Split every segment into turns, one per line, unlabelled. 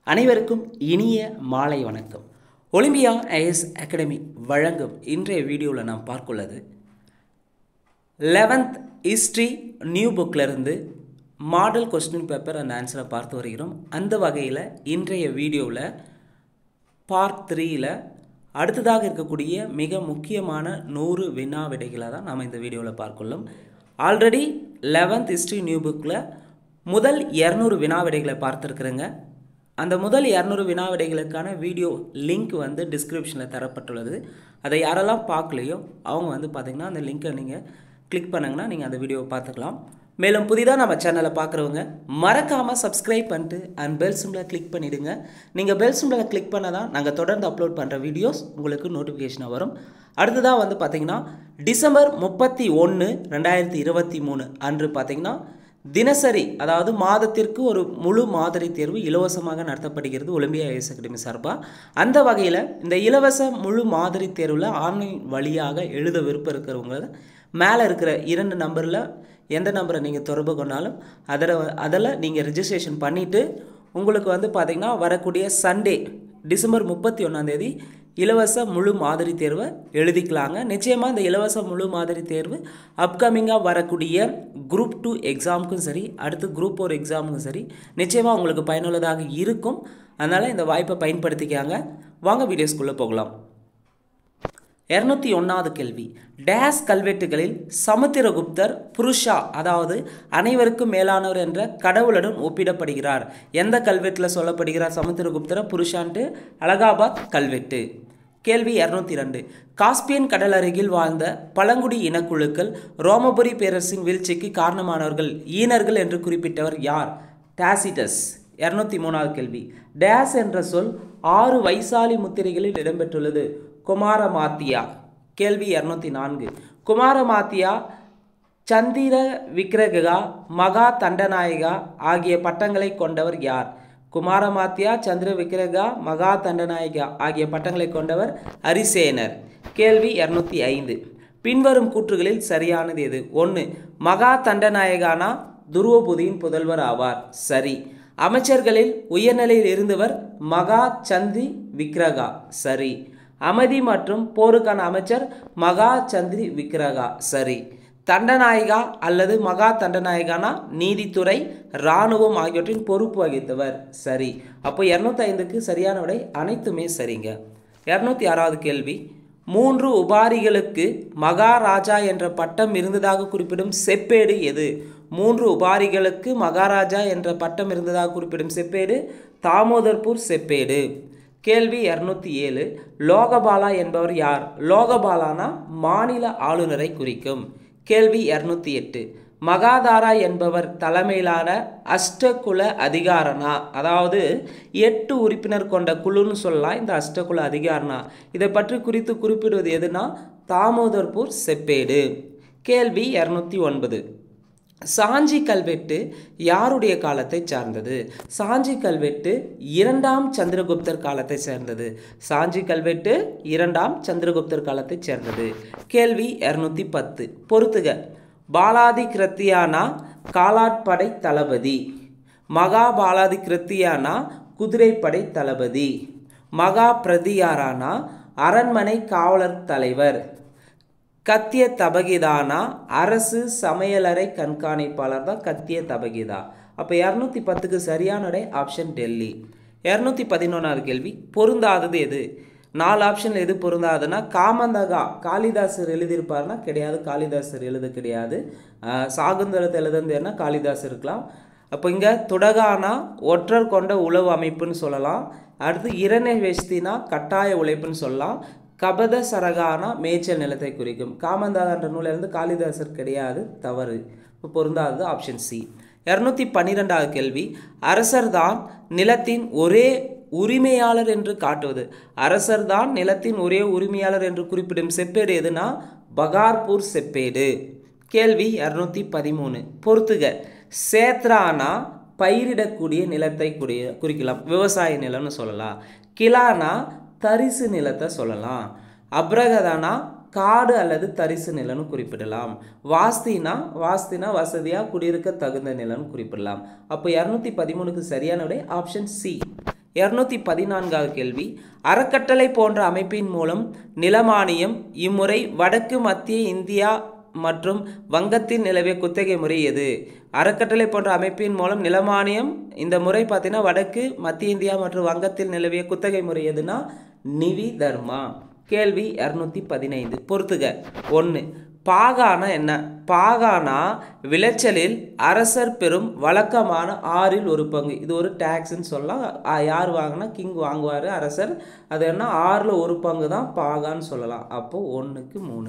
அனைவருக்கும் இனிய மாலை வணக்கம் ஒலிம்பியா ஐஎஸ் அகாடமி வழங்கும் இன்றைய வீடியோவில் நாம் பார்க்குள்ளது லெவன்த் ஹிஸ்ட்ரி நியூ புக்கிலிருந்து மாடல் கொஸ்டின் பேப்பர் அண்ட் ஆன்சரை பார்த்து வருகிறோம் அந்த வகையில் இன்றைய வீடியோவில் பார்ட் த்ரீயில் அடுத்ததாக இருக்கக்கூடிய மிக முக்கியமான நூறு வினா விடைகளை தான் நாம் இந்த வீடியோவில் பார்க்குள்ளோம் ஆல்ரெடி லெவன்த் ஹிஸ்ட்ரி நியூ புக்கில் முதல் இரநூறு வினா விடைகளை பார்த்துருக்குறேங்க அந்த முதல் இரநூறு வினா விடைகளுக்கான வீடியோ லிங்க் வந்து டிஸ்கிரிப்ஷனில் தரப்பட்டுள்ளது அதை யாரெல்லாம் பார்க்கலையோ அவங்க வந்து பார்த்திங்கன்னா அந்த லிங்க்கை நீங்கள் கிளிக் பண்ணுங்கன்னா நீங்கள் அந்த வீடியோவை பார்த்துக்கலாம் மேலும் புதிதாக நம்ம சேனலை பார்க்குறவங்க மறக்காமல் சப்ஸ்கிரைப் பண்ணிட்டு அண்ட் பெல் சிம்பிளை கிளிக் பண்ணிவிடுங்க நீங்கள் பெல் சிம்பிளை கிளிக் பண்ணால் தான் நாங்கள் தொடர்ந்து அப்லோட் பண்ணுற வீடியோஸ் உங்களுக்கு நோட்டிஃபிகேஷனாக வரும் அடுத்ததாக வந்து பார்த்திங்கன்னா டிசம்பர் முப்பத்தி ஒன்று ரெண்டாயிரத்தி இருபத்தி மூணு அன்று பார்த்திங்கன்னா தினசரி அதாவது மாதத்திற்கு ஒரு முழு மாதிரி தேர்வு இலவசமாக நடத்தப்படுகிறது ஒலிம்பியா ஐஎஸ் அகாடமி சார்பாக அந்த வகையில் இந்த இலவச முழு மாதிரி தேர்வில் ஆன்லைன் வழியாக எழுத விருப்பம் இருக்கிறவங்க மேலே இருக்கிற இரண்டு நம்பரில் எந்த நம்பரை நீங்கள் தொடர்பு கொண்டாலும் அதில் அதில் நீங்கள் ரிஜிஸ்ட்ரேஷன் பண்ணிவிட்டு உங்களுக்கு வந்து பார்த்திங்கன்னா வரக்கூடிய சண்டே டிசம்பர் முப்பத்தி ஒன்றாந்தேதி இலவச முழு மாதிரி தேர்வை எழுதிக்கலாங்க நிச்சயமாக இந்த இலவச முழு மாதிரி தேர்வு அப்கமிங்காக வரக்கூடிய குரூப் டூ எக்ஸாமுக்கும் சரி அடுத்து குரூப் ஃபோர் எக்ஸாமுக்கும் சரி நிச்சயமாக உங்களுக்கு பயனுள்ளதாக இருக்கும் அதனால் இந்த வாய்ப்பை பயன்படுத்திக்காங்க வாங்க வீடியோஸ்குள்ளே போகலாம் இரநூத்தி ஒன்றாவது கேள்வி டேஸ் கல்வெட்டுகளில் சமுத்திரகுப்தர் புருஷா அதாவது அனைவருக்கும் மேலானவர் என்ற கடவுளுடன் ஒப்பிடப்படுகிறார் எந்த கல்வெட்டில் சொல்லப்படுகிறார் சமுத்திரகுப்தர புருஷான்ட்டு அலகாபாத் கல்வெட்டு கேள்வி இரநூத்தி ரெண்டு காஸ்பியன் கடல் அருகில் வாழ்ந்த பழங்குடி இனக்குழுக்கள் ரோமபுரி பேரரசின் வீழ்ச்சிக்கு காரணமானவர்கள் ஈனர்கள் என்று குறிப்பிட்டவர் யார் டாசிட்டஸ் இரநூத்தி மூணாவது கேள்வி டேஸ் என்ற சொல் ஆறு வைசாலி முத்திரைகளில் இடம்பெற்றுள்ளது குமாரமாத்தியா கேள்வி இரநூத்தி நான்கு குமாரமாத்தியா சந்திர விக்கிரகா மகா தண்டநாயகா ஆகிய பட்டங்களை கொண்டவர் யார் குமாரமாத்தியா சந்திர விக்கிரகா மகா தண்டநாயகா ஆகிய பட்டங்களை கொண்டவர் அரிசேனர் கேள்வி இரநூத்தி ஐந்து பின்வரும் கூற்றுகளில் சரியானது எது ஒன்று மகா தண்டநாயகானா துருவபுதியின் புதல்வர் ஆவார் சரி அமைச்சர்களில் உயர்நிலையில் இருந்தவர் மகா சந்தி விக்ரகா சரி அமைதி மற்றும் போருக்கான அமைச்சர் மகா சந்திரி விக்ரகா சரி தண்டநாயகா அல்லது மகா தண்டநாயகானா நீதித்துறை இராணுவம் ஆகியவற்றின் பொறுப்பு வகித்தவர் சரி அப்போ இரநூத்தி ஐந்துக்கு சரியான விடை அனைத்துமே சரிங்க இரநூத்தி ஆறாவது கேள்வி மூன்று உபாரிகளுக்கு மகாராஜா என்ற பட்டம் இருந்ததாக குறிப்பிடும் செப்பேடு எது மூன்று உபாரிகளுக்கு மகாராஜா என்ற பட்டம் இருந்ததாக குறிப்பிடும் செப்பேடு தாமோதர்பூர் செப்பேடு கேள்வி இரநூத்தி ஏழு லோகபாலா என்பவர் யார் லோகபாலானா மாநில ஆளுநரை குறிக்கும் கேள்வி இரநூத்தி எட்டு மகாதாரா என்பவர் தலைமையிலான அஷ்டகுல அதிகாரனா அதாவது எட்டு உறுப்பினர் கொண்ட குழுன்னு சொல்லலாம் இந்த அஷ்டகுல அதிகாரனா இதை பற்றி குறித்து குறிப்பிடுவது எதுனா தாமோதர்பூர் செப்பேடு கேள்வி இரநூத்தி ஒன்பது சாஞ்சி கல்வெட்டு யாருடைய காலத்தை சார்ந்தது சாஞ்சி கல்வெட்டு இரண்டாம் சந்திரகுப்தர் காலத்தை சேர்ந்தது சாஞ்சி கல்வெட்டு இரண்டாம் சந்திரகுப்தர் காலத்தை சேர்ந்தது கேள்வி இரநூத்தி பத்து பொறுத்துக பாலாதி கிருத்தியானா காலாட்படை தளபதி மகா பாலாதி கிருத்தியானா குதிரைப்படை தளபதி மகா பிரதியாரானா அரண்மனை காவலர் தலைவர் கத்திய தபகிதானா அரசு சமையலறை கண்காணிப்பாளர் தான் கத்திய தபகிதா அப்போ இரநூத்தி பத்துக்கு சரியான விடை ஆப்ஷன் டெல்லி இரநூத்தி பதினொன்றாவது கேள்வி பொருந்தாதது எது நாலு ஆப்ஷனில் எது பொருந்தாதுன்னா காமந்தகா காளிதாசர் எழுதியிருப்பார்னா கிடையாது காளிதாசர் எழுத கிடையாது சாகுந்தரத்தை எழுதுனா காளிதாசர் இருக்கலாம் அப்போ இங்கே துடகானா ஒற்றர் கொண்ட உளவு அமைப்புன்னு சொல்லலாம் அடுத்து இரணை வெஸ்தினா கட்டாய உழைப்புன்னு சொல்லலாம் கபத சரகானா மேய்ச்சல் நிலத்தை குறிக்கும் காமந்தாதான்ற நூலிலிருந்து காளிதாசர் கிடையாது தவறு இப்போ பொருந்தாதது ஆப்ஷன் சி இரநூத்தி பன்னிரெண்டாவது கேள்வி அரசர்தான் நிலத்தின் ஒரே உரிமையாளர் என்று காட்டுவது அரசர்தான் நிலத்தின் ஒரே உரிமையாளர் என்று குறிப்பிடும் செப்பேடு எதுனா பகார்பூர் செப்பேடு கேள்வி இரநூத்தி பதிமூணு பொறுத்துக சேத்ரானா பயிரிடக்கூடிய நிலத்தை குறி குறிக்கலாம் விவசாய நிலம்னு சொல்லலாம் கிலானா தரிசு நிலத்தை சொல்லலாம் அப்ரகதானா காடு அல்லது தரிசு நிலம்னு குறிப்பிடலாம் வாஸ்தினா வாஸ்தினா வசதியாக குடியிருக்க தகுந்த நிலம்னு குறிப்பிடலாம் அப்போ இரநூத்தி பதிமூணுக்கு சரியான விடை ஆப்ஷன் சி இரநூத்தி பதினான்காவது கேள்வி அறக்கட்டளை போன்ற அமைப்பின் மூலம் நிலமானியம் இம்முறை வடக்கு மத்திய இந்தியா மற்றும் வங்கத்தில் நிலவிய குத்தகை முறை எது அறக்கட்டளை போன்ற அமைப்பின் மூலம் நிலமானியம் இந்த முறை பார்த்தீங்கன்னா வடக்கு மத்திய இந்தியா மற்றும் வங்கத்தில் நிலவிய குத்தகை முறை எதுனா நிவி தர்மா கேள்வி இரநூத்தி பதினைந்து பொறுத்துக ஒன்று பாகானா என்ன பாகானா விளைச்சலில் அரசர் பெறும் வழக்கமான ஆறில் ஒரு பங்கு இது ஒரு டேக்ஸ்ன்னு சொல்லலாம் ஆ, யார் வாங்கினா கிங் வாங்குவார் அரசர் அது என்ன ஆறில் ஒரு பங்கு தான் பாகான்னு சொல்லலாம் அப்போது ஒன்றுக்கு மூணு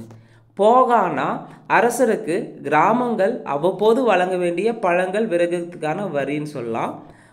போகானா அரசருக்கு கிராமங்கள் அவ்வப்போது வழங்க வேண்டிய பழங்கள் விறகுக்கான வரின்னு சொல்லலாம்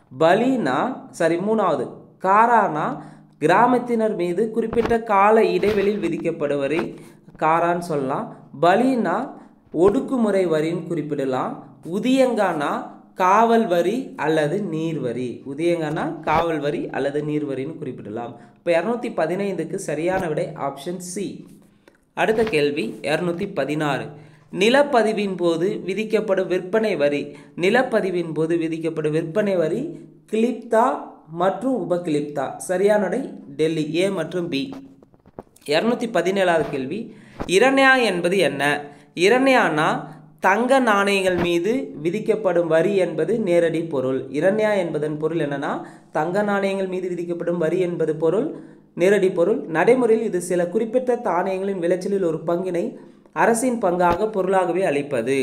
பலினா சரி மூணாவது காரானா கிராமத்தினர் மீது குறிப்பிட்ட கால இடைவெளியில் விதிக்கப்படும் வரி காரான்னு சொல்லலாம் பலினா ஒடுக்குமுறை வரின்னு குறிப்பிடலாம் உதியங்கானா காவல் வரி அல்லது நீர் வரி உதியங்கானா காவல் வரி அல்லது நீர் வரின்னு குறிப்பிடலாம் இப்போ இரநூத்தி பதினைந்துக்கு சரியான விடை ஆப்ஷன் சி அடுத்த கேள்வி இரநூத்தி பதினாறு நிலப்பதிவின் போது விதிக்கப்படும் விற்பனை வரி நிலப்பதிவின் போது விதிக்கப்படும் விற்பனை வரி கிளிப்தா மற்றும் உபகிளிப்தா சரியான விடை டெல்லி ஏ மற்றும் பி இரநூத்தி பதினேழாவது கேள்வி இரண்யா என்பது என்ன இரண்யானா தங்க நாணயங்கள் மீது விதிக்கப்படும் வரி என்பது நேரடி பொருள் இரண்யா என்பதன் பொருள் என்னன்னா தங்க நாணயங்கள் மீது விதிக்கப்படும் வரி என்பது பொருள் நேரடி பொருள் நடைமுறையில் இது சில குறிப்பிட்ட தானியங்களின் விளைச்சலில் ஒரு பங்கினை அரசின் பங்காக பொருளாகவே அளிப்பது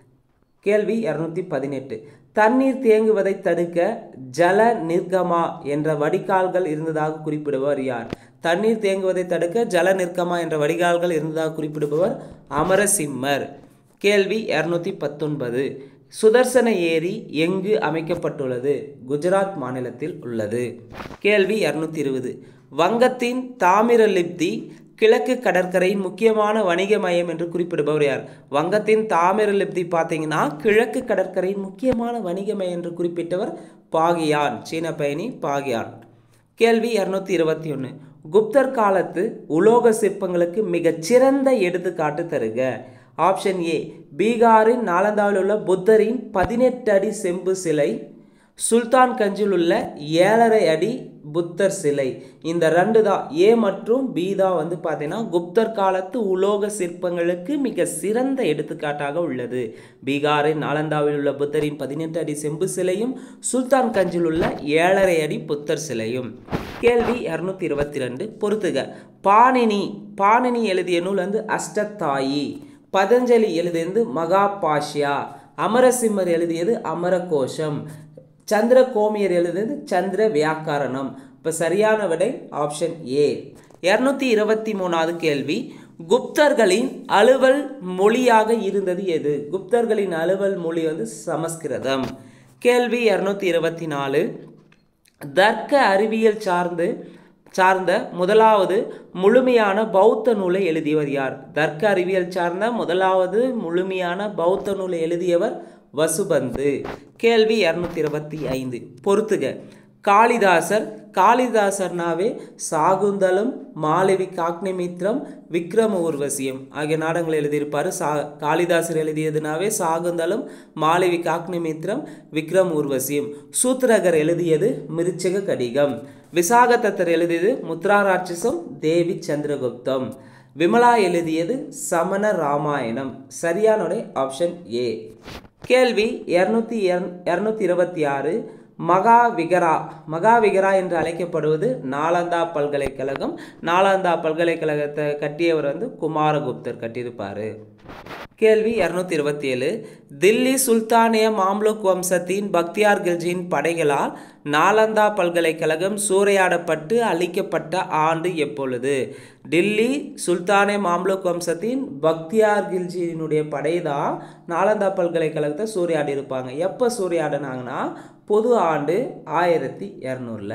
கேள்வி இரநூத்தி பதினெட்டு தண்ணீர் தேங்குவதை தடுக்க ஜல நிர்கமா என்ற வடிகால்கள் இருந்ததாக குறிப்பிடுபவர் யார் தண்ணீர் தேங்குவதை தடுக்க ஜல நிர்கமா என்ற வடிகால்கள் இருந்ததாக குறிப்பிடுபவர் அமரசிம்மர் கேள்வி இரநூத்தி பத்தொன்பது சுதர்சன ஏரி எங்கு அமைக்கப்பட்டுள்ளது குஜராத் மாநிலத்தில் உள்ளது கேள்வி இரநூத்தி இருபது வங்கத்தின் தாமிரலிப்தி கிழக்கு கடற்கரையின் முக்கியமான வணிக மையம் என்று குறிப்பிடுபவர் யார் வங்கத்தின் தாமிரலிப்தி பார்த்தீங்கன்னா கிழக்கு கடற்கரையின் முக்கியமான வணிக மையம் என்று குறிப்பிட்டவர் பாகியான் சீன பயணி பாகியான் கேள்வி இரநூத்தி இருபத்தி ஒன்று குப்தர் காலத்து உலோக சிற்பங்களுக்கு மிகச்சிறந்த எடுத்துக்காட்டு தருக ஆப்ஷன் ஏ பீகாரின் நாலந்தாவில் உள்ள புத்தரின் பதினெட்டு அடி செம்பு சிலை சுல்தான் கஞ்சில் உள்ள ஏழரை அடி புத்தர் சிலை இந்த ரெண்டு தான் ஏ மற்றும் பி தான் வந்து பார்த்தீங்கன்னா குப்தர் காலத்து உலோக சிற்பங்களுக்கு மிக சிறந்த எடுத்துக்காட்டாக உள்ளது பீகாரின் நாலந்தாவில் உள்ள புத்தரின் பதினெட்டு அடி செம்பு சிலையும் சுல்தான் கஞ்சில் உள்ள ஏழரை அடி புத்தர் சிலையும் கேள்வி இரநூத்தி இருபத்தி ரெண்டு பொறுத்துக பாணினி பாணினி எழுதிய நூல் வந்து அஷ்டத்தாயி பதஞ்சலி எழுதியது மகாபாஷ்யா அமரசிம்மர் எழுதியது அமரகோஷம் சந்திர கோமியர் எழுதியது சந்திர வியாக்கரணம் இப்போ சரியான விடை ஆப்ஷன் ஏ இரநூத்தி இருபத்தி மூணாவது கேள்வி குப்தர்களின் அலுவல் மொழியாக இருந்தது எது குப்தர்களின் அலுவல் மொழி வந்து சமஸ்கிருதம் கேள்வி இரநூத்தி இருபத்தி நாலு தர்க்க அறிவியல் சார்ந்து சார்ந்த முதலாவது முழுமையான பௌத்த நூலை எழுதியவர் யார் தர்க்க அறிவியல் சார்ந்த முதலாவது முழுமையான பௌத்த நூலை எழுதியவர் வசுபந்து கேள்வி இரநூத்தி இருபத்தி ஐந்து பொறுத்துக காளிதாசர் காளிதாசர்னாவே சாகுந்தலம் மாளவி காக்னிமித்ரம் விக்ரம ஊர்வசியம் ஆகிய நாடகங்கள் எழுதியிருப்பார் சா காளிதாசர் எழுதியதுனாவே சாகுந்தலம் மாளவி காக்னிமித்ரம் விக்ரம் ஊர்வசியம் சூத்திரகர் எழுதியது மிருச்சக கடிகம் விசாகதத்தர் எழுதியது முத்ராராட்சசம் தேவி சந்திரகுப்தம் விமலா எழுதியது சமண ராமாயணம் சரியான ஆப்ஷன் ஏ கேள்வி இரநூத்தி இரநூத்தி இருபத்தி ஆறு மகாவிகரா மகாவிகரா என்று அழைக்கப்படுவது நாலந்தா பல்கலைக்கழகம் நாலந்தா பல்கலைக்கழகத்தை கட்டியவர் வந்து குமாரகுப்தர் கட்டியிருப்பார் கேள்வி இரநூத்தி இருபத்தி ஏழு தில்லி சுல்தானிய மாம்லுக் வம்சத்தின் பக்தியார் கில்ஜியின் படைகளால் நாலந்தா பல்கலைக்கழகம் சூறையாடப்பட்டு அழிக்கப்பட்ட ஆண்டு எப்பொழுது டில்லி சுல்தானே மாம்லுக் வம்சத்தின் பக்தியார் கில்ஜியினுடைய படை தான் நாலந்தா பல்கலைக்கழகத்தை சூறையாடி இருப்பாங்க எப்போ சூறையாடினாங்கன்னா பொது ஆண்டு ஆயிரத்தி இரநூறுல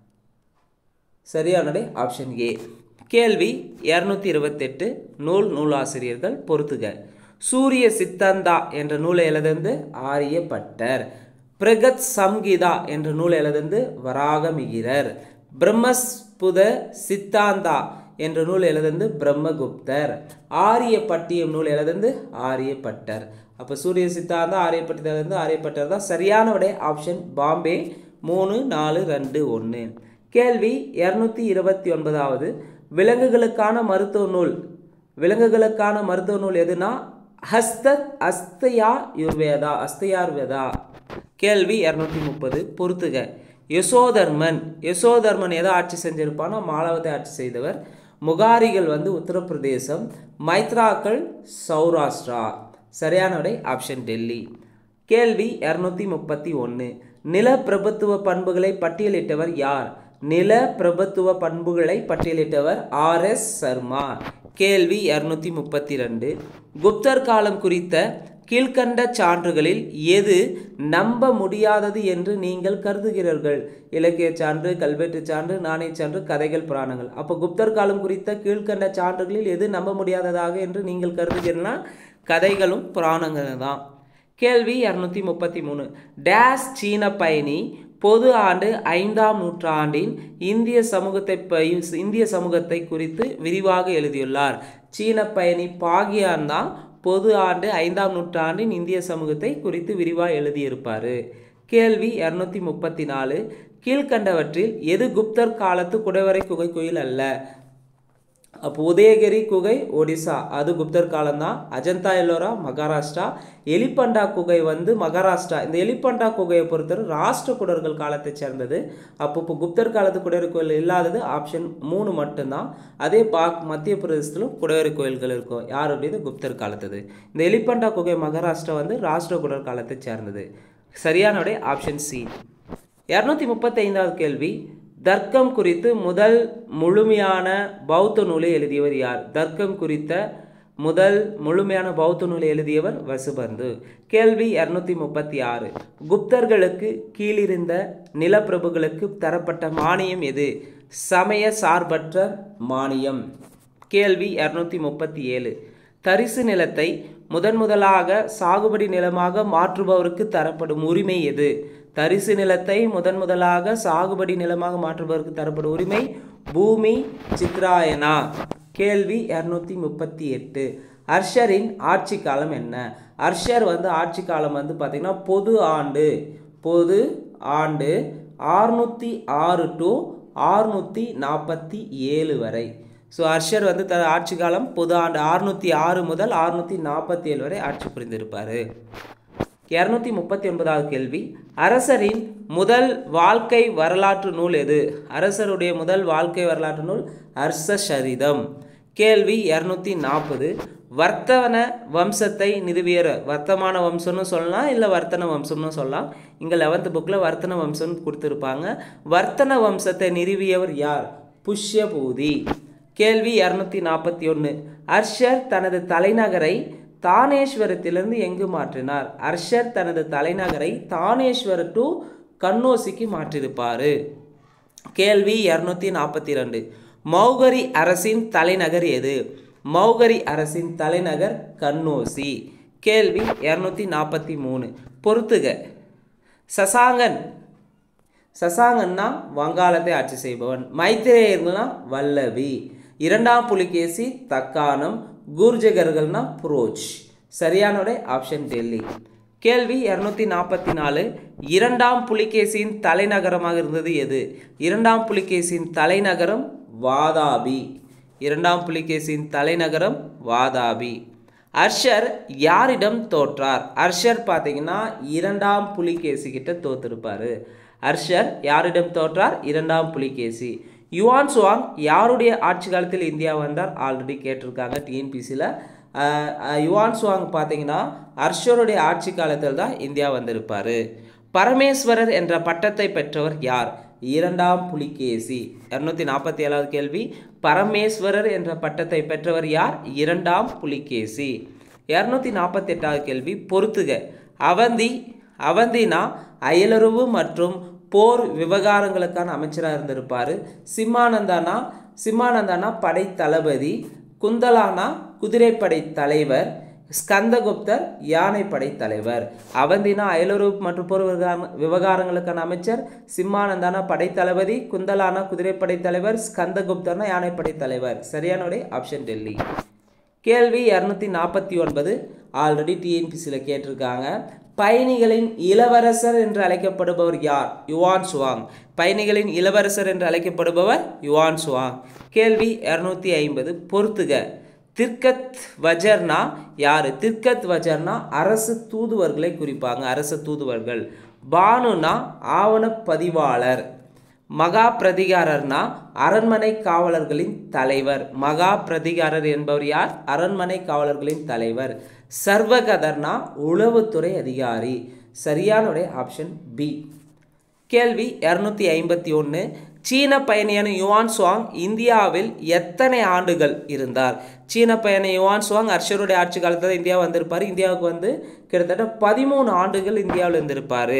சரியானடை ஆப்ஷன் ஏ கேள்வி இரநூத்தி இருபத்தெட்டு நூல் நூலாசிரியர்கள் பொறுத்துக சூரிய சித்தந்தா என்ற நூலை எழுதந்து ஆரியப்பட்டர் பிரகத் சம்கீதா என்ற நூல் எழுதந்து வராகமிகிரர் பிரம்மஸ்புத சித்தாந்தா என்ற நூல் எழுதந்து பிரம்மகுப்தர் ஆரியப்பட்டியம் நூல் எழுதந்து ஆரியப்பட்டர் அப்போ சூரிய சித்தாந்தா ஆரியப்பட்டது ஆரியப்பட்டர் தான் சரியான விடை ஆப்ஷன் பாம்பே மூணு நாலு ரெண்டு ஒன்று கேள்வி இரநூத்தி இருபத்தி ஒன்பதாவது விலங்குகளுக்கான மருத்துவ நூல் விலங்குகளுக்கான மருத்துவ நூல் எதுனா ஹஸ்த அஸ்தயா யுர்வேதா அஸ்தயார்வேதா கேள்வி இரநூத்தி முப்பது பொறுத்துக யசோதர்மன் யசோதர்மன் எதை ஆட்சி செஞ்சிருப்பானா மாலவத்தை ஆட்சி செய்தவர் முகாரிகள் வந்து உத்தரப்பிரதேசம் மைத்ராக்கள் சௌராஷ்டிரா சரியான விடை ஆப்ஷன் டெல்லி கேள்வி இரநூத்தி முப்பத்தி ஒன்று நிலப்பிரபுத்துவ பண்புகளை பட்டியலிட்டவர் யார் நில பிரபுத்துவ பண்புகளை பட்டியலிட்டவர் ஆர் எஸ் சர்மா கேள்வி இரநூத்தி முப்பத்தி ரெண்டு குப்தர் காலம் குறித்த கீழ்கண்ட சான்றுகளில் எது நம்ப முடியாதது என்று நீங்கள் கருதுகிறீர்கள் இலக்கிய சான்று கல்வெட்டு சான்று நாணய சான்று கதைகள் புராணங்கள் அப்போ குப்தர் காலம் குறித்த கீழ்கண்ட சான்றுகளில் எது நம்ப முடியாததாக என்று நீங்கள் கருதுகிறீர்கள்னா கதைகளும் புராணங்களும் தான் கேள்வி இரநூத்தி முப்பத்தி மூணு டேஸ் சீன பயணி பொது ஆண்டு ஐந்தாம் நூற்றாண்டின் இந்திய சமூகத்தை ப- இந்திய சமூகத்தை குறித்து விரிவாக எழுதியுள்ளார் சீன பயணி பாகியான் தான் பொது ஆண்டு ஐந்தாம் நூற்றாண்டின் இந்திய சமூகத்தை குறித்து விரிவாக எழுதியிருப்பார் கேள்வி இரநூத்தி முப்பத்தி நாலு கீழ்கண்டவற்றில் எது குப்தர் காலத்து குடைவரை குகை கோயில் அல்ல அப்போ உதயகிரி குகை ஒடிசா அது குப்தர் காலம்தான் அஜந்தா எல்லோரா மகாராஷ்டிரா எலிபண்டா குகை வந்து மகாராஷ்டிரா இந்த எலிபண்டா குகையை பொறுத்தவரை ராஷ்டிரகூடர்கள் காலத்தை சேர்ந்தது அப்போ இப்போ குப்தர் காலத்து குடைவரை கோயில் இல்லாதது ஆப்ஷன் மூணு மட்டும்தான் அதே பாக் மத்திய பிரதேசத்திலும் குடைவரை கோயில்கள் இருக்கும் யார் அப்படிது குப்தர் காலத்தது இந்த எலிபண்டா குகை மகாராஷ்டிரா வந்து ராஷ்டிரகூடர் காலத்தை சேர்ந்தது சரியான விடை ஆப்ஷன் சி இரநூத்தி முப்பத்தைந்தாவது கேள்வி தர்க்கம் குறித்து முதல் முழுமையான பௌத்த நூலை எழுதியவர் யார் தர்க்கம் குறித்த முதல் முழுமையான பௌத்த நூலை எழுதியவர் வசுபந்து கேள்வி இரநூத்தி முப்பத்தி ஆறு குப்தர்களுக்கு கீழிருந்த நிலப்பிரபுகளுக்கு தரப்பட்ட மானியம் எது சமய சார்பற்ற மானியம் கேள்வி இரநூத்தி முப்பத்தி ஏழு தரிசு நிலத்தை முதன் முதலாக சாகுபடி நிலமாக மாற்றுபவருக்கு தரப்படும் உரிமை எது தரிசு நிலத்தை முதன் முதலாக சாகுபடி நிலமாக மாற்றுபவருக்கு தரப்படும் உரிமை பூமி சித்ராயனா கேள்வி இரநூத்தி முப்பத்தி எட்டு அர்ஷரின் ஆட்சி காலம் என்ன அர்ஷர் வந்து ஆட்சி காலம் வந்து பார்த்திங்கன்னா பொது ஆண்டு பொது ஆண்டு ஆறுநூற்றி ஆறு டு ஆறுநூற்றி நாற்பத்தி ஏழு வரை ஸோ அர்ஷர் வந்து த ஆட்சி காலம் பொது ஆண்டு ஆறுநூற்றி ஆறு முதல் ஆறுநூற்றி நாற்பத்தி ஏழு வரை ஆட்சி புரிந்திருப்பார் இரநூத்தி முப்பத்தி ஒன்பதாவது கேள்வி அரசரின் முதல் வாழ்க்கை வரலாற்று நூல் எது அரசருடைய முதல் வாழ்க்கை வரலாற்று நூல் அர்ஷசரிதம் கேள்வி இரநூத்தி நாற்பது வர்த்தவன வம்சத்தை நிறுவியர் வர்த்தமான வம்சம்னு சொல்லலாம் இல்லை வர்த்தன வம்சம்னு சொல்லலாம் இங்கே லெவன்த் புக்கில் வர்த்தன வம்சம்னு கொடுத்துருப்பாங்க வர்த்தன வம்சத்தை நிறுவியவர் யார் புஷ்யபூதி கேள்வி இரநூத்தி நாற்பத்தி ஒன்று அர்ஷர் தனது தலைநகரை தானேஸ்வரத்திலிருந்து எங்கு மாற்றினார் அர்ஷர் தனது தலைநகரை தானேஸ்வர டு கண்ணோசிக்கு மாற்றியிருப்பார் கேள்வி இரநூத்தி நாற்பத்தி ரெண்டு மௌகரி அரசின் தலைநகர் எது மௌகரி அரசின் தலைநகர் கண்ணோசி கேள்வி இரநூத்தி நாற்பத்தி மூணு பொறுத்துக சசாங்கன் சசாங்கன்னா வங்காளத்தை ஆட்சி செய்பவன் மைத்திரேயர்கள்னா வல்லவி இரண்டாம் புலிகேசி தக்கானம் கூர்ஜகர்கள்னா புரோச் சரியான விடை ஆப்ஷன் டெல்லி கேள்வி இரநூத்தி நாற்பத்தி நாலு இரண்டாம் புலிகேசியின் தலைநகரமாக இருந்தது எது இரண்டாம் புலிகேசியின் தலைநகரம் வாதாபி இரண்டாம் புலிகேசியின் தலைநகரம் வாதாபி அர்ஷர் யாரிடம் தோற்றார் அர்ஷர் பார்த்தீங்கன்னா இரண்டாம் புலிகேசி கிட்ட தோத்திருப்பாரு அர்ஷர் யாரிடம் தோற்றார் இரண்டாம் புலிகேசி யுவான் சுவாங் யாருடைய ஆட்சி காலத்தில் இந்தியா வந்தார் ஆல்ரெடி கேட்டிருக்காங்க டிஎன்பிசியில் யுவான் சுவாங் பார்த்தீங்கன்னா அர்ஷருடைய ஆட்சி காலத்தில் தான் இந்தியா வந்திருப்பார் பரமேஸ்வரர் என்ற பட்டத்தை பெற்றவர் யார் இரண்டாம் புலிகேசி இரநூத்தி நாற்பத்தி ஏழாவது கேள்வி பரமேஸ்வரர் என்ற பட்டத்தை பெற்றவர் யார் இரண்டாம் புலிகேசி இரநூத்தி நாற்பத்தி எட்டாவது கேள்வி பொறுத்துக அவந்தி அவந்தினா அயலுறவு மற்றும் போர் விவகாரங்களுக்கான அமைச்சராக இருந்திருப்பார் சிம்மானந்தானா சிம்மானந்தானா படை தளபதி குந்தலானா குதிரைப்படை தலைவர் ஸ்கந்தகுப்தர் யானைப்படை தலைவர் அவந்தினா அயலுறவு மற்றும் போர் விவகார- விவகாரங்களுக்கான அமைச்சர் சிம்மானந்தானா படைத்தளபதி குந்தலானா குதிரைப்படை தலைவர் ஸ்கந்தகுப்தர்னா யானைப்படை தலைவர் சரியான விடை ஆப்ஷன் டெல்லி கேள்வி இரநூத்தி நாற்பத்தி ஒன்பது ஆல்ரெடி டிஎன்பிசியில் கேட்டிருக்காங்க பயணிகளின் இளவரசர் என்று அழைக்கப்படுபவர் யார் யுவான் சுவாங் பயணிகளின் இளவரசர் என்று அழைக்கப்படுபவர் யுவான் சுவாங் கேள்வி இரநூத்தி ஐம்பது பொறுத்துக திர்கத் வஜர்னா யாரு திர்கத் வஜர்னா அரசு தூதுவர்களை குறிப்பாங்க அரசு தூதுவர்கள் பானுனா ஆவண பதிவாளர் மகா பிரதிகாரர்னா அரண்மனை காவலர்களின் தலைவர் மகா பிரதிகாரர் என்பவர் யார் அரண்மனை காவலர்களின் தலைவர் சர்வகதர்னா உளவுத்துறை அதிகாரி சரியான ஆப்ஷன் பி கேள்வி இரநூத்தி ஐம்பத்தி ஒன்று சீன பயணியான யுவான் சுவாங் இந்தியாவில் எத்தனை ஆண்டுகள் இருந்தார் சீன பயணி யுவான் சுவாங் அர்ஷருடைய ஆட்சி காலத்தில் இந்தியா வந்திருப்பார் இந்தியாவுக்கு வந்து கிட்டத்தட்ட பதிமூணு ஆண்டுகள் இந்தியாவில் இருந்திருப்பார்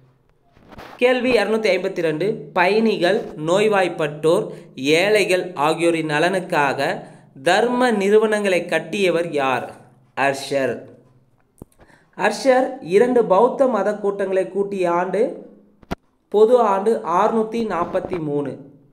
கேள்வி இரநூத்தி ஐம்பத்தி ரெண்டு பயணிகள் நோய்வாய்ப்பட்டோர் ஏழைகள் ஆகியோரின் நலனுக்காக தர்ம நிறுவனங்களை கட்டியவர் யார் அர்ஷர் அர்ஷர் இரண்டு பௌத்த மத கூட்டங்களை கூட்டிய ஆண்டு பொது ஆண்டு ஆறுநூற்றி நாற்பத்தி மூணு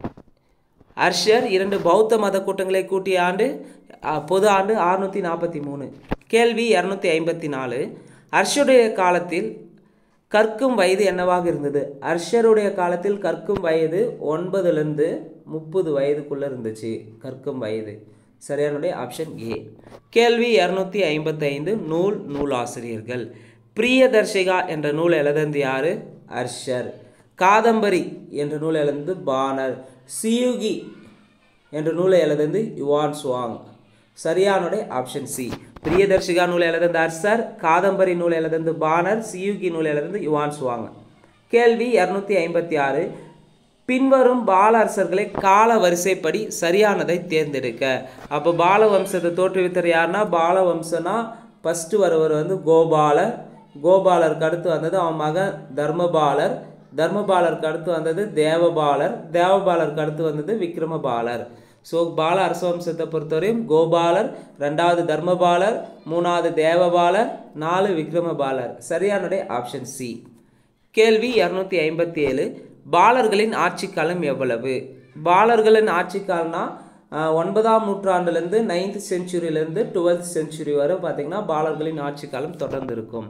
அர்ஷர் இரண்டு பௌத்த மத கூட்டங்களை கூட்டிய ஆண்டு அ, பொது ஆண்டு ஆறுநூற்றி நாற்பத்தி மூணு கேள்வி இரநூத்தி ஐம்பத்தி நாலு அர்ஷருடைய காலத்தில் கற்கும் வயது என்னவாக இருந்தது அர்ஷருடைய காலத்தில் கற்கும் வயது ஒன்பதுலேருந்து முப்பது வயதுக்குள்ளே இருந்துச்சு கற்கும் வயது சரியானுடைய ஆப்ஷன் ஏ கேள்வி இரநூத்தி ஐம்பத்தைந்து நூல் நூலாசிரியர்கள் பிரியதர்ஷிகா என்ற நூல் எழுதந்து யாரு அர்ஷர் காதம்பரி என்ற நூல் எழுந்து பானர் சியுகி என்ற நூலை எழுதந்து யுவான் சுவாங் சரியானுடைய ஆப்ஷன் சி பிரியதர்ஷிகா நூல் எழுதந்து அர்சர் காதம்பரி நூல் எழுதந்து பானர் சியுகி நூல் எழுதந்து யுவான் சுவாங் கேள்வி இரநூத்தி ஐம்பத்தி ஆறு பின்வரும் பால அரசர்களை கால வரிசைப்படி சரியானதை தேர்ந்தெடுக்க அப்போ பால வம்சத்தை தோற்றுவித்தர் யாருன்னா பால வம்சனா ஃபஸ்ட்டு வரவர் வந்து கோபாலர் கோபாலருக்கு அடுத்து வந்தது அவன் மகன் தர்மபாலர் தர்மபாலருக்கு அடுத்து வந்தது தேவபாலர் தேவபாலருக்கு அடுத்து வந்தது விக்ரமபாலர் ஸோ பால அரச வம்சத்தை பொறுத்தவரையும் கோபாலர் ரெண்டாவது தர்மபாலர் மூணாவது தேவபாலர் நாலு விக்ரமபாலர் சரியானுடைய ஆப்ஷன் சி கேள்வி இரநூத்தி ஐம்பத்தி ஏழு பாலர்களின் ஆட்சி காலம் எவ்வளவு பாலர்களின் ஆட்சி காலம்னா ஆஹ், ஒன்பதாம் நூற்றாண்டுலேருந்து நைன்த் செஞ்சுரியிலேருந்து டுவெல்த் செஞ்சுரி வரை பார்த்தீங்கன்னா பாலர்களின் ஆட்சி காலம் தொடர்ந்து இருக்கும்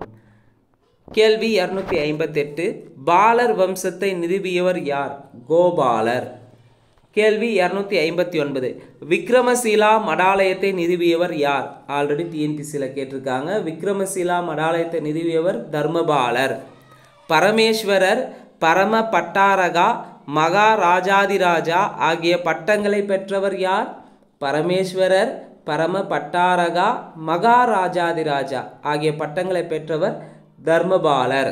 கேள்வி இரநூத்தி ஐம்பத்தெட்டு பாலர் வம்சத்தை நிறுவியவர் யார் கோபாலர் கேள்வி இரநூத்தி ஐம்பத்தி ஒன்பது விக்ரமசீலா மடாலயத்தை நிறுவியவர் யார் ஆல்ரெடி டிஎன்பிசியில் கேட்டிருக்காங்க விக்ரமசீலா மடாலயத்தை நிறுவியவர் தர்மபாலர் பரமேஸ்வரர் பரம பட்டாரகா மகாராஜாதிராஜா ஆகிய பட்டங்களை பெற்றவர் யார் பரமேஸ்வரர் பரம பட்டாரகா மகாராஜாதிராஜா ஆகிய பட்டங்களை பெற்றவர் தர்மபாலர்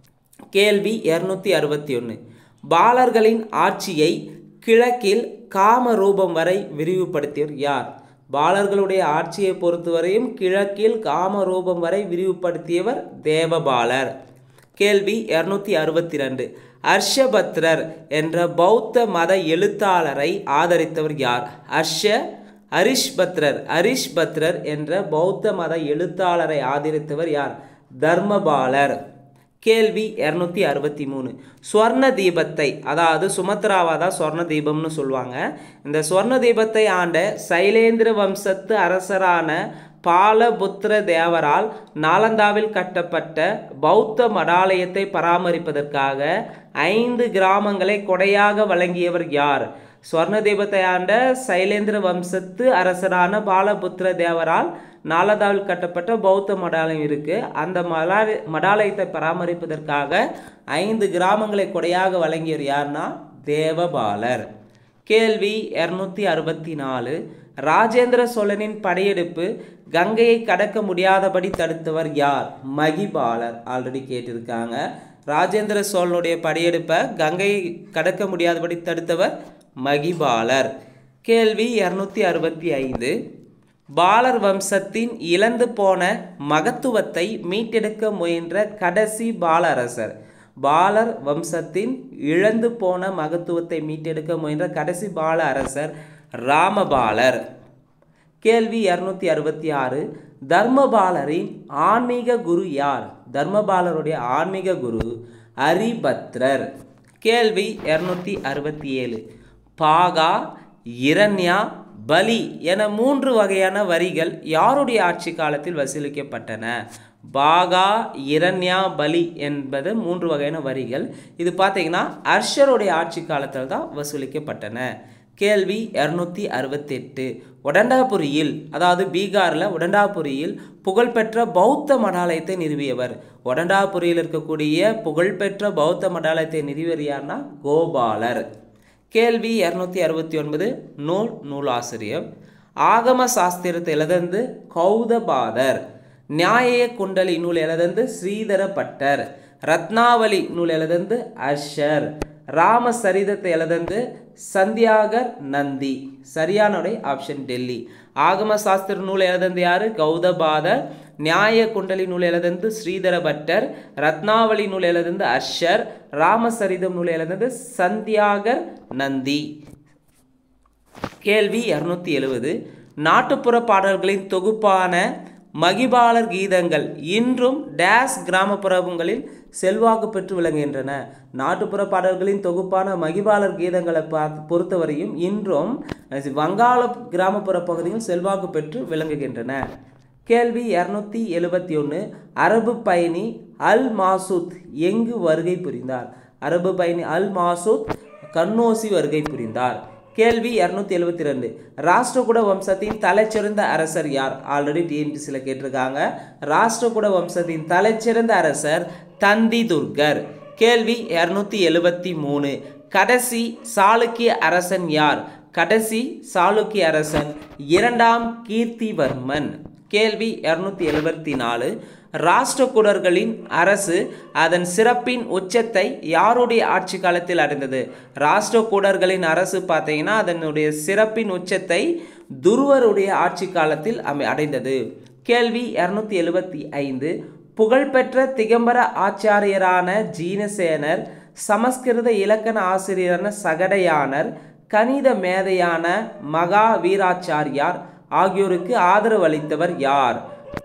கேள்வி இரநூத்தி அறுபத்தி ஒன்று பாலர்களின் ஆட்சியை கிழக்கில் காமரூபம் வரை விரிவுபடுத்தியவர் யார் பாலர்களுடைய ஆட்சியை பொறுத்தவரையும் கிழக்கில் காமரூபம் வரை விரிவுபடுத்தியவர் தேவபாலர் கேள்வி இரநூத்தி அறுபத்தி ரெண்டு ஹர்ஷபத்ரர் என்ற பௌத்த மத எழுத்தாளரை ஆதரித்தவர் யார் ஹர்ஷ ஹரிஷ்பத்ரர் ஹரிஷ்பத்ரர் என்ற பௌத்த மத எழுத்தாளரை ஆதரித்தவர் யார் தர்மபாலர் கேள்வி இரநூத்தி அறுபத்தி மூணு ஸ்வர்ண தீபத்தை அதாவது சுமத்ராவா தான் ஸ்வர்ண தீபம்னு சொல்லுவாங்க இந்த ஸ்வர்ண தீபத்தை ஆண்ட சைலேந்திர வம்சத்து அரசரான பாலபுத்திர தேவரால் நாலந்தாவில் கட்டப்பட்ட பௌத்த மடாலயத்தை பராமரிப்பதற்காக ஐந்து கிராமங்களை கொடையாக வழங்கியவர் யார் ஸ்வர்ண தீபத்தை ஆண்ட சைலேந்திர வம்சத்து அரசரான பாலபுத்திர தேவரால் நாலந்தாவில் கட்டப்பட்ட பௌத்த மடாலயம் இருக்கு அந்த மலா மடாலயத்தை பராமரிப்பதற்காக ஐந்து கிராமங்களை கொடையாக வழங்கியவர் யார்னா தேவபாலர் கேள்வி இரநூத்தி அறுபத்தி நாலு ராஜேந்திர சோழனின் படையெடுப்பு கங்கையை கடக்க முடியாதபடி தடுத்தவர் யார் மகிபாலர் ஆல்ரெடி கேட்டிருக்காங்க ராஜேந்திர சோழனுடைய படையெடுப்பை கங்கையை கடக்க முடியாதபடி தடுத்தவர் மகிபாலர் கேள்வி இரநூத்தி அறுபத்தி ஐந்து பாலர் வம்சத்தின் இழந்து போன மகத்துவத்தை மீட்டெடுக்க முயன்ற கடைசி பால அரசர் பாலர் வம்சத்தின் இழந்து போன மகத்துவத்தை மீட்டெடுக்க முயன்ற கடைசி பால அரசர் ராமபாலர் கேள்வி இரநூத்தி அறுபத்தி ஆறு தர்மபாலரின் ஆன்மீக குரு யார் தர்மபாலருடைய ஆன்மீக குரு ஹரிபத்ரர் கேள்வி இரநூத்தி அறுபத்தி ஏழு பாகா இரண்யா பலி என மூன்று வகையான வரிகள் யாருடைய ஆட்சி காலத்தில் வசூலிக்கப்பட்டன பாகா இரண்யா பலி என்பது மூன்று வகையான வரிகள் இது பார்த்தீங்கன்னா அர்ஷருடைய ஆட்சி காலத்தில் தான் வசூலிக்கப்பட்டன கேள்வி இரநூத்தி அறுபத்தெட்டு ஒடண்டாபுரியில் அதாவது பீகாரில் ஒடண்டாபுரியில் புகழ்பெற்ற பௌத்த மடாலயத்தை நிறுவியவர் ஒடண்டாபுரியில் இருக்கக்கூடிய புகழ்பெற்ற பௌத்த மடாலயத்தை நிறுவியவர் யார்னா கோபாலர் கேள்வி இரநூத்தி அறுபத்தி ஒன்பது நூல் நூலாசிரியர் ஆகம சாஸ்திரத்தை எழுதந்து கௌதபாதர் நியாய குண்டலி நூல் எழுதந்து ஸ்ரீதர பட்டர் ரத்னாவளி நூல் எழுதந்து அர்ஷர் ராமசரிதத்தை எழுதந்து சந்தியாகர் நந்தி சரியானுடைய ஆப்ஷன் டெல்லி ஆகம சாஸ்திர நூல் எழுதந்து யாரு கௌதபாதர் நியாய குண்டலி நூல் எழுதந்து ஸ்ரீதர பட்டர் ரத்னாவளி நூல் எழுதந்து அர்ஷர் ராமசரிதம் நூல் எழுதந்து சந்தியாகர் நந்தி கேள்வி இரநூத்தி எழுவது நாட்டுப்புற பாடல்களின் தொகுப்பான மகிபாலர் கீதங்கள் இன்றும் டேஸ் கிராமப்புறங்களில் செல்வாக்கு பெற்று விளங்குகின்றன நாட்டுப்புற பாடல்களின் தொகுப்பான மகிபாலர் கீதங்களை பார்த்து பொறுத்தவரையும் இன்றும் வங்காள கிராமப்புற பகுதியில் செல்வாக்கு பெற்று விளங்குகின்றன கேள்வி இரநூத்தி எழுபத்தி ஒன்று அரபு பயணி அல் மாசூத் எங்கு வருகை புரிந்தார் அரபு பயணி அல் மாசூத் கண்ணோசி வருகை புரிந்தார் கேள்வி இரநூத்தி எழுபத்தி ரெண்டு ராஷ்டிரகூட வம்சத்தின் தலைச்சிறந்த அரசர் யார் ஆல்ரெடி டிஎன்பிசியில் கேட்டிருக்காங்க ராஷ்டிரகூட வம்சத்தின் தலைச்சிறந்த அரசர் தந்தி துர்கர் கேள்வி இரநூத்தி எழுபத்தி மூணு கடைசி சாளுக்கிய அரசன் யார் கடைசி சாளுக்கிய அரசன் இரண்டாம் கீர்த்திவர்மன் கேள்வி இரநூத்தி எழுபத்தி நாலு ராஷ்டிரகூடர்களின் அரசு அதன் சிறப்பின் உச்சத்தை யாருடைய ஆட்சி காலத்தில் அடைந்தது ராஷ்டிரகூடர்களின் அரசு பார்த்தீங்கன்னா அதனுடைய சிறப்பின் உச்சத்தை துருவருடைய ஆட்சி காலத்தில் அமை அடைந்தது கேள்வி இரநூத்தி எழுபத்தி ஐந்து புகழ்பெற்ற திகம்பர ஆச்சாரியரான ஜீனசேனர் சமஸ்கிருத இலக்கண ஆசிரியரான சகடையானர் கணித மேதையான மகா வீராச்சாரியார் ஆகியோருக்கு ஆதரவு அளித்தவர் யார்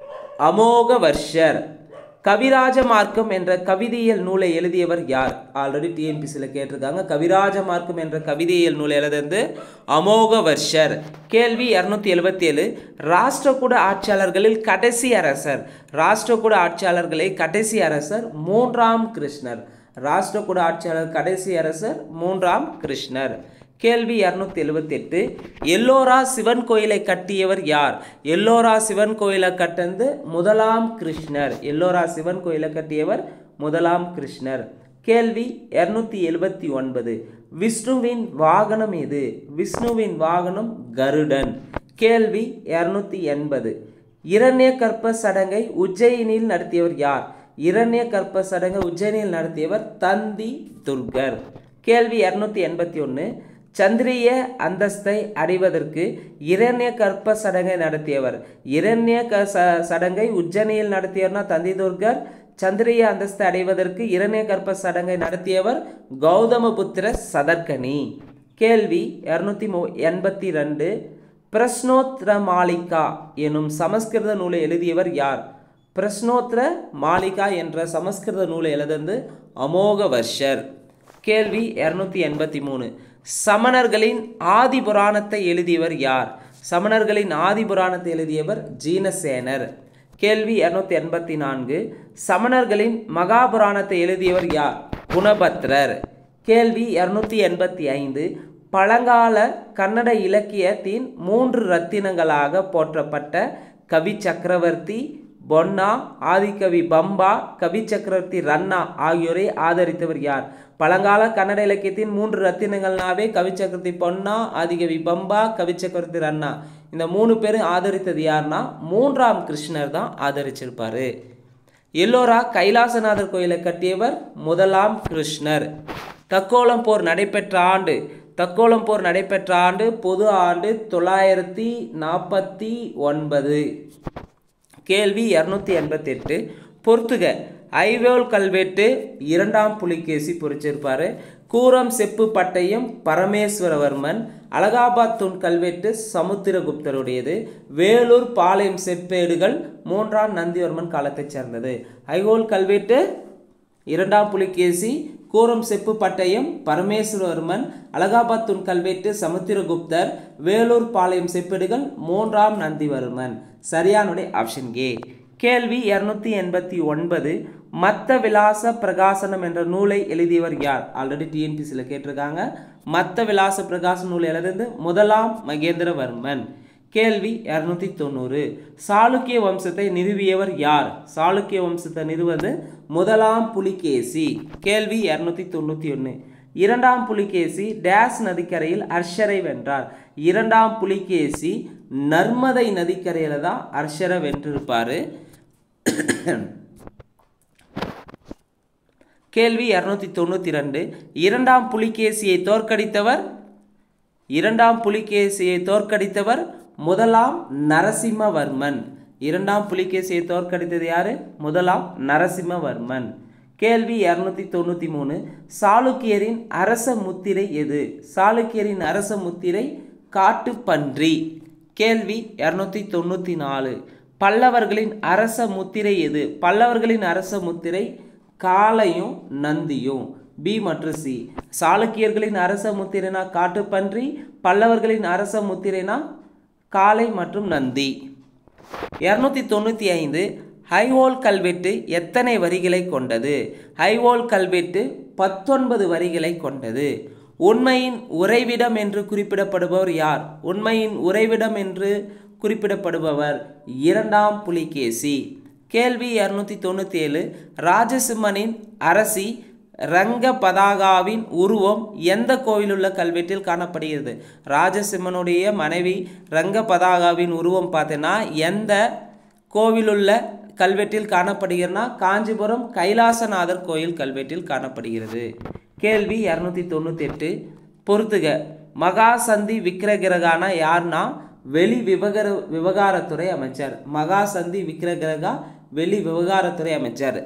அமோக வர்ஷர் கவிராஜ மார்க்கம் என்ற கவிதையியல் நூலை எழுதியவர் யார் ஆல்ரெடி டிஎன்பிசியில் கேட்டிருக்காங்க கவிராஜ மார்க்கம் என்ற கவிதையியல் நூலை எழுதுந்து அமோக வர்ஷர் கேள்வி இரநூத்தி எழுபத்தி ஏழு ராஷ்டிரகூட ஆட்சியாளர்களில் கடைசி அரசர் ராஷ்டிரகூட ஆட்சியாளர்களை கடைசி அரசர் மூன்றாம் கிருஷ்ணர் ராஷ்டிரகூட ஆட்சியாளர் கடைசி அரசர் மூன்றாம் கிருஷ்ணர் கேள்வி இரநூத்தி எழுபத்தி எட்டு எல்லோரா சிவன் கோயிலை கட்டியவர் யார் எல்லோரா சிவன் கோயிலை கட்டந்து முதலாம் கிருஷ்ணர் எல்லோரா சிவன் கோயிலை கட்டியவர் முதலாம் கிருஷ்ணர் கேள்வி இரநூத்தி எழுபத்தி ஒன்பது விஷ்ணுவின் வாகனம் எது விஷ்ணுவின் வாகனம் கருடன் கேள்வி இரநூத்தி எண்பது இரண்ய கற்ப சடங்கை உஜ்ஜயினில் நடத்தியவர் யார் இரண்ய கற்ப சடங்கை உஜ்ஜயினில் நடத்தியவர் தந்தி துர்கர் கேள்வி இரநூத்தி எண்பத்தி ஒன்று சந்திரிய அந்தஸ்தை அடைவதற்கு இரண்ய கற்ப சடங்கை நடத்தியவர் இரண்ய க ச- சடங்கை உஜ்ஜனியில் நடத்தியவர்னா தந்தி துர்கர் சந்திரிய அந்தஸ்தை அடைவதற்கு இரண்ய கற்ப சடங்கை நடத்தியவர் கௌதமபுத்திர சதர்கனி கேள்வி இரநூத்தி மு எண்பத்தி ரெண்டு பிரஸ்னோத்ர மாலிகா எனும் சமஸ்கிருத நூலை எழுதியவர் யார் பிரஸ்னோத்ர மாலிகா என்ற சமஸ்கிருத நூலை எழுதந்து அமோக வர்ஷர் கேள்வி இரநூத்தி எண்பத்தி மூணு சமணர்களின் ஆதி புராணத்தை எழுதியவர் யார் சமணர்களின் ஆதி புராணத்தை எழுதியவர் ஜீனசேனர் கேள்வி இரநூத்தி எண்பத்தி நான்கு சமணர்களின் மகாபுராணத்தை எழுதியவர் யார் குணபத்ரர் கேள்வி இரநூத்தி எண்பத்தி ஐந்து பழங்கால கன்னட இலக்கியத்தின் மூன்று ரத்தினங்களாக போற்றப்பட்ட கவி சக்கரவர்த்தி பொன்னா ஆதிகவி பம்பா கவி சக்கரவர்த்தி ரன்னா ஆகியோரை ஆதரித்தவர் யார் பழங்கால கன்னட இலக்கியத்தின் மூன்று ரத்தினங்கள்னாவே கவி சக்கரவர்த்தி பொன்னா ஆதிகவி பம்பா கவி சக்கரவர்த்தி ரன்னா இந்த மூணு பேரும் ஆதரித்தது யாருன்னா மூன்றாம் கிருஷ்ணர் தான் ஆதரிச்சிருப்பாரு எல்லோரா கைலாசநாதர் கோயிலை கட்டியவர் முதலாம் கிருஷ்ணர் தக்கோலம் போர் நடைபெற்ற ஆண்டு தக்கோலம் போர் நடைபெற்ற ஆண்டு பொது ஆண்டு தொள்ளாயிரத்தி நாற்பத்தி ஒன்பது கேள்வி இரநூத்தி எண்பத்தெட்டு பொறுத்துக ஐவேல் கல்வெட்டு இரண்டாம் புலிகேசி பொறிச்சிருப்பாரு கூரம் செப்பு பட்டயம் பரமேஸ்வரவர்மன் அலகாபாத் தூண் கல்வெட்டு சமுத்திரகுப்தருடையது வேலூர் பாளையம் செப்பேடுகள் மூன்றாம் நந்திவர்மன் காலத்தைச் சேர்ந்தது ஐகோல் கல்வெட்டு இரண்டாம் புலிகேசி கூரம் செப்பு பட்டயம் பரமேஸ்வரவர்மன் அலகாபாத் தூண் கல்வெட்டு சமுத்திரகுப்தர் வேலூர் பாளையம் செப்பேடுகள் மூன்றாம் நந்திவர்மன் சரியானுடைய ஆப்ஷன் ஏ கேள்வி இரநூத்தி எண்பத்தி ஒன்பது மத்த விலாச பிரகாசனம் என்ற நூலை எழுதியவர் யார் ஆல்ரெடி டிஎன்பிசியில் கேட்டிருக்காங்க மத்த விலாச பிரகாசன நூல் எழுதுறது முதலாம் மகேந்திரவர்மன் கேள்வி இரநூத்தி தொண்ணூறு சாளுக்கிய வம்சத்தை நிறுவியவர் யார் சாளுக்கிய வம்சத்தை நிறுவது முதலாம் புலிகேசி கேள்வி இரநூத்தி தொண்ணூற்றி ஒன்று இரண்டாம் புலிகேசி டேஸ் நதிக்கரையில் அர்ஷரை வென்றார் இரண்டாம் புலிகேசி நர்மதை நதிக்கரையில் தான் அர்ஷரை வென்றிருப்பார் கேள்வி இரநூத்தி தொண்ணூற்றி ரெண்டு இரண்டாம் புலிகேசியை தோற்கடித்தவர் இரண்டாம் புலிகேசியை தோற்கடித்தவர் முதலாம் நரசிம்மவர்மன் இரண்டாம் புலிகேசியை தோற்கடித்தது யாரு முதலாம் நரசிம்மவர்மன் கேள்வி இரநூத்தி தொண்ணூற்றி மூணு சாளுக்கியரின் அரச முத்திரை எது சாளுக்கியரின் அரச முத்திரை காட்டுப்பன்றி கேள்வி இரநூத்தி தொண்ணூற்றி நாலு பல்லவர்களின் அரச முத்திரை எது பல்லவர்களின் அரச முத்திரை காளையும் நந்தியும் பி மற்றும் சி சாளுக்கியர்களின் அரச முத்திரைனா காட்டுப்பன்றி பல்லவர்களின் அரச முத்திரைனா காளை மற்றும் நந்தி இரநூத்தி தொண்ணூற்றி ஐந்து ஹைவோல் கல்வெட்டு எத்தனை வரிகளை கொண்டது ஹைவோல் கல்வெட்டு பத்தொன்பது வரிகளை கொண்டது உண்மையின் உறைவிடம் என்று குறிப்பிடப்படுபவர் யார் உண்மையின் உறைவிடம் என்று குறிப்பிடப்படுபவர் இரண்டாம் புலிகேசி கேள்வி இரநூத்தி தொண்ணூற்றி ஏழு ராஜசிம்மனின் அரசி ரங்க பதாகாவின் உருவம் எந்த கோவிலுள்ள கல்வெட்டில் காணப்படுகிறது ராஜசிம்மனுடைய மனைவி ரங்க பதாகாவின் உருவம் பார்த்தீங்கன்னா எந்த கோவிலுள்ள கல்வெட்டில் காணப்படுகிறதுனா காஞ்சிபுரம் கைலாசநாதர் கோயில் கல்வெட்டில் காணப்படுகிறது கேள்வி இரநூத்தி தொண்ணூற்றி எட்டு பொறுத்துக மகாசந்தி விக்கிரகிரகானா யார்னா வெளி விவகார விவகாரத்துறை அமைச்சர் மகாசந்தி விக்கிரகிரகா வெளி விவகாரத்துறை அமைச்சர்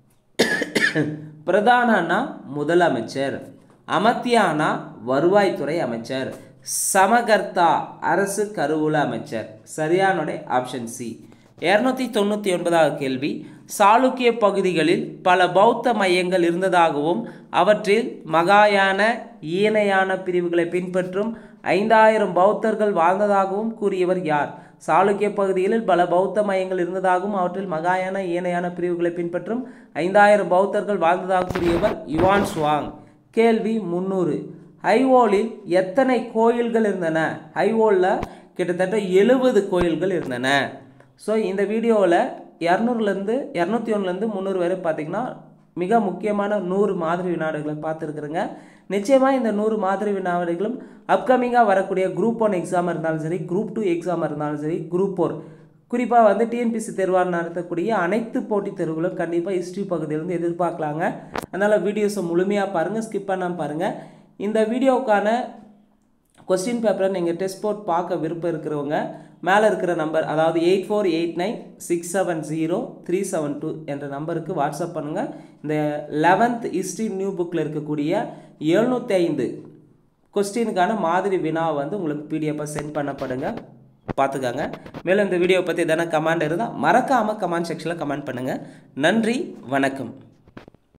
பிரதானனா முதலமைச்சர் அமத்தியானா வருவாய்த்துறை அமைச்சர் சமகர்த்தா அரசு கருவூல அமைச்சர் சரியானுடைய ஆப்ஷன் சி இரநூத்தி தொண்ணூற்றி ஒன்பதாவது கேள்வி சாளுக்கிய பகுதிகளில் பல பௌத்த மையங்கள் இருந்ததாகவும் அவற்றில் மகாயான ஈனையான பிரிவுகளை பின்பற்றும் ஐந்தாயிரம் பௌத்தர்கள் வாழ்ந்ததாகவும் கூறியவர் யார் சாளுக்கிய பகுதிகளில் பல பௌத்த மையங்கள் இருந்ததாகவும் அவற்றில் மகாயான ஈனையான பிரிவுகளை பின்பற்றும் ஐந்தாயிரம் பௌத்தர்கள் வாழ்ந்ததாக கூறியவர் யுவான் சுவாங் கேள்வி முந்நூறு ஐவோலில் எத்தனை கோயில்கள் இருந்தன ஐவோலில் கிட்டத்தட்ட எழுபது கோயில்கள் இருந்தன ஸோ இந்த வீடியோவில் இரநூறுலேருந்து இரநூத்தி ஒன்றுலேருந்து முந்நூறு வரை பார்த்திங்கன்னா மிக முக்கியமான நூறு மாதிரி வினாடுகளை பார்த்துருக்குறேங்க நிச்சயமாக இந்த நூறு மாதிரி வினாடுகளும் அப்கமிங்காக வரக்கூடிய குரூப் ஒன் எக்ஸாம் இருந்தாலும் சரி குரூப் டூ எக்ஸாம் இருந்தாலும் சரி குரூப் ஃபோர் குறிப்பாக வந்து டிஎன்பிசி தேர்வாக நடத்தக்கூடிய அனைத்து போட்டித் தேர்வுகளும் கண்டிப்பாக ஹிஸ்ட்ரி பகுதியிலேருந்து எதிர்பார்க்கலாங்க அதனால் வீடியோஸை முழுமையாக பாருங்கள் ஸ்கிப் பண்ணாமல் பாருங்கள் இந்த வீடியோவுக்கான கொஸ்டின் பேப்பரை நீங்கள் டெஸ்ட் போட் பார்க்க விருப்பம் இருக்கிறவங்க மேலே இருக்கிற நம்பர் அதாவது eight four eight nine six seven zero three seven two என்ற நம்பருக்கு வாட்ஸ்அப் பண்ணுங்கள் இந்த லெவன்த் ஹிஸ்ட்ரி நியூ புக்கில் இருக்கக்கூடிய எழுநூற்றி ஐந்து கொஸ்டினுக்கான மாதிரி வினாவை வந்து உங்களுக்கு பிடிஎஃபாக சென்ட் பண்ணப்படுங்க பார்த்துக்கோங்க மேலும் இந்த வீடியோ பற்றி எதனா கமெண்ட் இருந்தால் மறக்காமல் கமெண்ட் செக்ஷனில் கமெண்ட் பண்ணுங்கள் நன்றி வணக்கம்